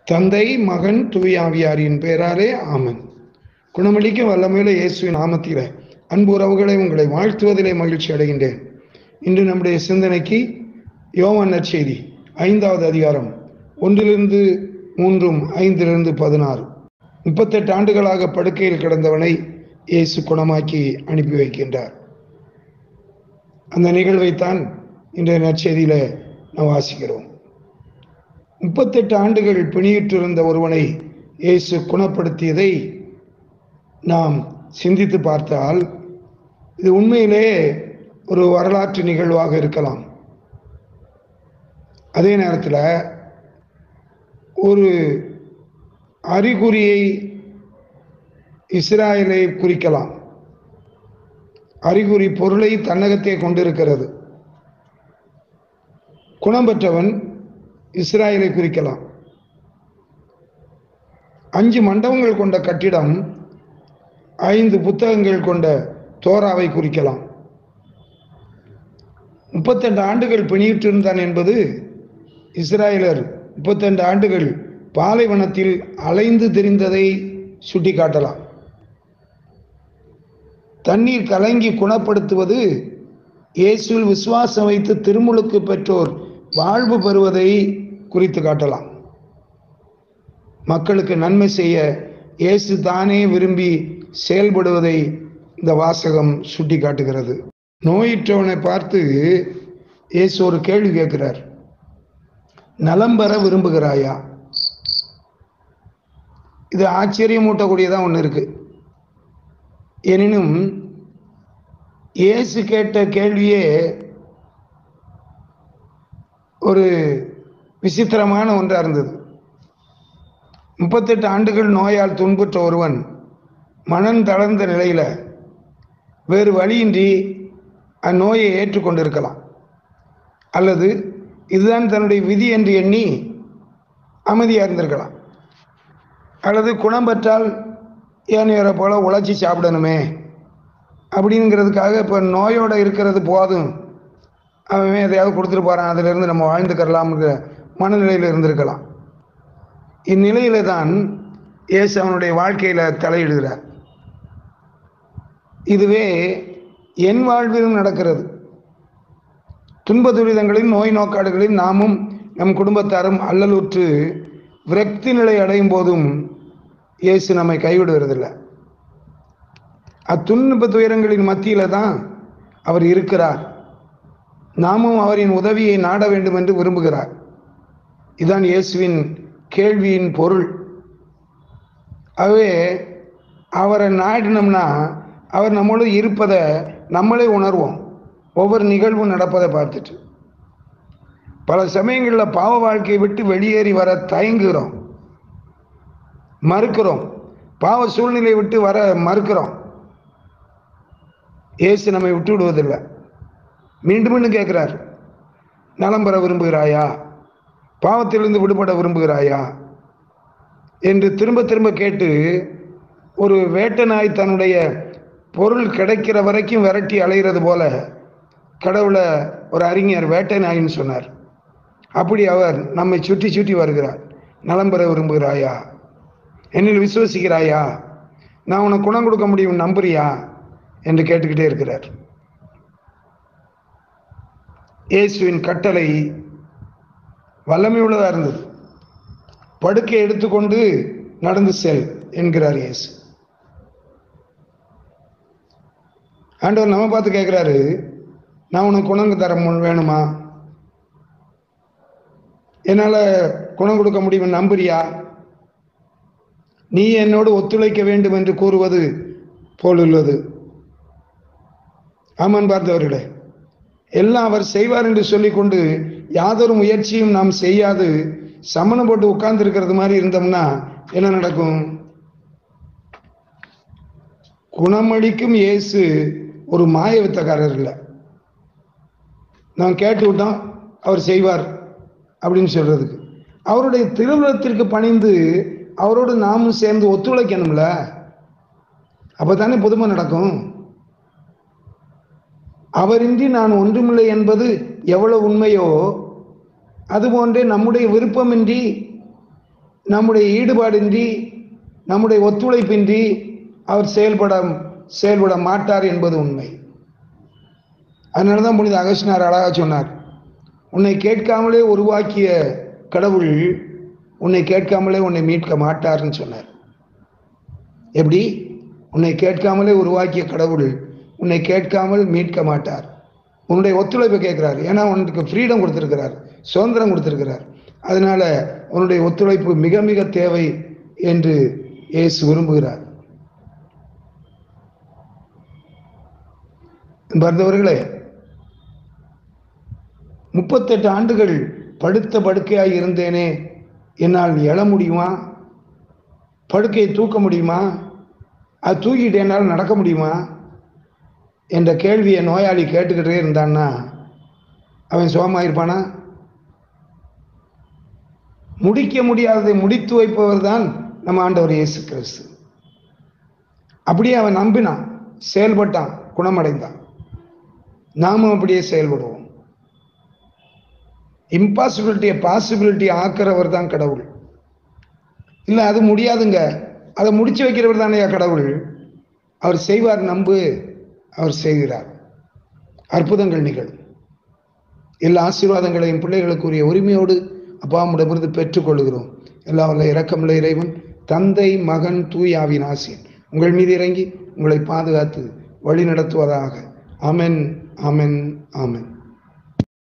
தந்தை மகன் தூயாவியாரின் பேராலே ஆமன் குணமளிக்கும் வல்லமையில இயேசுவின் நாமத்தில அன்பு உறவுகளை உங்களை வாழ்த்துவதிலே மகிழ்ச்சி அடைகின்றேன் இன்று நம்முடைய சிந்தனைக்கு யோவான் நற்செய்தி ஐந்தாவது அதிகாரம் ஒன்றிலிருந்து மூன்றும் ஐந்திலிருந்து பதினாறு முப்பத்தெட்டு ஆண்டுகளாக படுக்கையில் கிடந்தவனை இயேசு குணமாக்கி அனுப்பி வைக்கின்றார் அந்த நிகழ்வைத்தான் இன்றைய நற்செய்தியில நாம் வாசிக்கிறோம் முப்பத்தெட்டு ஆண்டுகள் பிணியிட்டிருந்த ஒருவனை இயேசு குணப்படுத்தியதை நாம் சிந்தித்து பார்த்தால் இது உண்மையிலே ஒரு வரலாற்று நிகழ்வாக இருக்கலாம் அதே நேரத்தில் ஒரு அறிகுறியை இஸ்ராயலை குறிக்கலாம் அறிகுறி பொருளை தன்னகத்தே கொண்டிருக்கிறது குணம் பெற்றவன் இஸ்ராயலை குறிக்கலாம் அஞ்சு மண்டபங்கள் கொண்ட கட்டிடம் ஐந்து புத்தகங்கள் கொண்ட தோராவை குறிக்கலாம் முப்பத்தெண்டு ஆண்டுகள் பிணியிட்டிருந்தான் என்பது இஸ்ராயலர் முப்பத்தெண்டு ஆண்டுகள் பாலைவனத்தில் அலைந்து திரிந்ததை சுட்டிக்காட்டலாம் தண்ணீர் கலங்கி குணப்படுத்துவது இயேசுவில் விசுவாசம் வைத்து திருமுழுக்கு பெற்றோர் வாழ்வு பெறுவதை குறித்து காட்டலாம் மக்களுக்கு நன்மை செய்ய இயேசு தானே விரும்பி செயல்படுவதை இந்த வாசகம் சுட்டி காட்டுகிறது நோயிற்றவனை பார்த்து இயேசு ஒரு கேள்வி கேட்கிறார் நலம் பெற விரும்புகிறாயா இது ஆச்சரியமூட்டக்கூடியதான் ஒன்று இருக்கு எனினும் இயேசு கேட்ட கேள்வியே ஒரு விசித்திரமான ஒன்றாக இருந்தது முப்பத்தெட்டு ஆண்டுகள் நோயால் துன்புற்ற ஒருவன் மனம் தளர்ந்த நிலையில் வேறு வழியின்றி அந்நோயை ஏற்றுக்கொண்டிருக்கலாம் அல்லது இதுதான் தன்னுடைய விதி என்று எண்ணி அமைதியாக இருந்திருக்கலாம் அல்லது குணம் பெற்றால் ஏனையரை போல உழைச்சி சாப்பிடணுமே அப்படிங்கிறதுக்காக இப்போ நோயோடு இருக்கிறது போதும் அவன் எதையாவது கொடுத்துட்டு போகிறான் அதிலிருந்து நம்ம வாழ்ந்துக்கிறலாம்ங்கிற மனநிலையில் இருந்திருக்கலாம் இந்நிலையில தான் இயேசு அவனுடைய வாழ்க்கையில் தலையிடுகிறார் இதுவே என் வாழ்விலும் நடக்கிறது துன்ப துரிதங்களின் நோய் நோக்காடுகளில் நாமும் நம் குடும்பத்தாரும் அல்லலுற்று விரக்தி நிலை அடையும் போதும் இயேசு நம்மை கைவிடுவதில்லை அத்துன்ப துயரங்களின் மத்தியில தான் அவர் இருக்கிறார் நாமும் அவரின் உதவியை நாட வேண்டும் என்று விரும்புகிறார் இதுதான் இயேசுவின் கேள்வியின் பொருள் ஆகவே அவரை நாடினோம்னா அவர் நம்மளோடு இருப்பதை நம்மளே உணர்வோம் ஒவ்வொரு நிகழ்வும் நடப்பதை பார்த்துட்டு பல சமயங்களில் பாவ வாழ்க்கையை விட்டு வெளியேறி வர தயங்குகிறோம் மறுக்கிறோம் பாவ சூழ்நிலையை விட்டு வர மறுக்கிறோம் ஏசு நம்மை விட்டு விடுவதில்லை மீண்டும் மீண்டும் கேட்கிறார் நலம் பெற விரும்புகிறாயா பாவத்திலிருந்து விடுபட விரும்புகிறாயா என்று திரும்ப திரும்ப கேட்டு ஒரு வேட்ட நாய் தன்னுடைய பொருள் கிடைக்கிற வரைக்கும் விரட்டி அலைகிறது போல கடவுளை ஒரு அறிஞர் வேட்டை நாயின்னு சொன்னார் அப்படி அவர் நம்மை சுற்றி சுற்றி வருகிறார் நலம் பெற விரும்புகிறாயா என்னில் விசுவசிக்கிறாயா நான் உனக்கு குணம் கொடுக்க முடியும் நம்புறியா என்று கேட்டுக்கிட்டே இருக்கிறார் இயேசுவின் கட்டளை வல்லமை உள்ளதா இருந்தது படுக்கை எடுத்துக்கொண்டு நடந்து செல் என்கிறார் இயேசு ஆண்டவர் நம்ம பார்த்து கேட்குறாரு நான் உனக்கு குணங்க தர வேணுமா என்னால் குணம் கொடுக்க முடியும் நம்புறியா நீ என்னோடு ஒத்துழைக்க வேண்டும் என்று கூறுவது போலுள்ளது ஆமான் பார்த்தவர்களே எல்லாம் அவர் செய்வார் என்று சொல்லிக்கொண்டு யாதொரு முயற்சியும் நாம் செய்யாது சமணம் போட்டு உட்கார்ந்து இருக்கிறது மாதிரி இருந்தோம்னா என்ன நடக்கும் குணமளிக்கும் இயேசு ஒரு மாய வித்தக்காரர் இல்லை நான் கேட்டு விட்டோம் அவர் செய்வார் அப்படின்னு சொல்றதுக்கு அவருடைய திருவிழத்திற்கு பணிந்து அவரோடு நாமும் சேர்ந்து ஒத்துழைக்கணும்ல அப்பதானே புதுமை நடக்கும் அவரின்றி நான் ஒன்றுமில்லை என்பது எவ்வளவு உண்மையோ அதுபோன்றே நம்முடைய விருப்பமின்றி நம்முடைய ஈடுபாடின்றி நம்முடைய ஒத்துழைப்பின்றி அவர் செயல்பட செயல்பட மாட்டார் என்பது உண்மை அதனால தான் புனித அகஸ்டினார் அழகா சொன்னார் உன்னை கேட்காமலே உருவாக்கிய கடவுள் உன்னை கேட்காமலே உன்னை மீட்க மாட்டார்னு சொன்னார் எப்படி உன்னை கேட்காமலே உருவாக்கிய கடவுள் உன்னை கேட்காமல் மீட்க மாட்டார் உன்னுடைய ஒத்துழைப்பை கேட்கிறார் ஏன்னா உனக்கு ஃப்ரீடம் கொடுத்துருக்கிறார் சுதந்திரம் கொடுத்துருக்கிறார் அதனால உன்னுடைய ஒத்துழைப்பு மிக மிக தேவை என்று இயேசு விரும்புகிறார் பார்த்தவர்களே முப்பத்தெட்டு ஆண்டுகள் படுத்த படுக்கையாய் இருந்தேனே என்னால் எழ முடியுமா படுக்கையை தூக்க முடியுமா அது தூக்கிட்டு என்னால் நடக்க முடியுமா என்ற கேள்வியை நோயாளி கேட்டுக்கிட்டே இருந்தான்னா அவன் சுகமாயிருப்பானா முடிக்க முடியாததை முடித்து வைப்பவர் தான் நம்ம ஆண்டவர் இயேசு கிறிஸ்து அப்படியே அவன் நம்பினான் செயல்பட்டான் குணமடைந்தான் நாமும் அப்படியே செயல்படுவோம் இம்பாசிபிலிட்டியை பாசிபிலிட்டி ஆக்கிறவர் தான் கடவுள் இல்லை அது முடியாதுங்க அதை முடிச்சு வைக்கிறவர் தானே கடவுள் அவர் செய்வார் நம்பு அவர் செய்கிறார் அற்புதங்கள் நிகழும் எல்லா ஆசீர்வாதங்களையும் பிள்ளைகளுக்குரிய உரிமையோடு அப்பாவிடமிருந்து பெற்றுக்கொள்கிறோம் எல்லா வல்ல இரக்கமுள்ள இறைவன் தந்தை மகன் தூயாவின் ஆசியன் உங்கள் மீது இறங்கி உங்களை பாதுகாத்து வழி நடத்துவதாக அமென் அமென் ஆமென்